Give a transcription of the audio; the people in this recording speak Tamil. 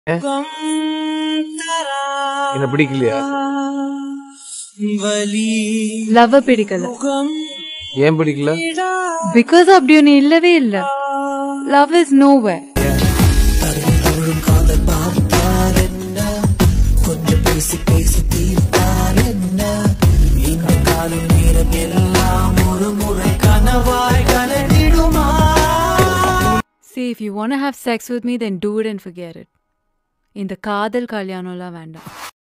என்ன பிடிக்கலையா லவ் பிடிக்கல ஏன் பிடிக்கல பிகாஸ் அப்படி ஒன்று இல்லவே இல்ல love is no way See, if you want to have sex with me, then do it and forget it. இந்த காதல் கல்யாணம்லாம் வேண்டாம்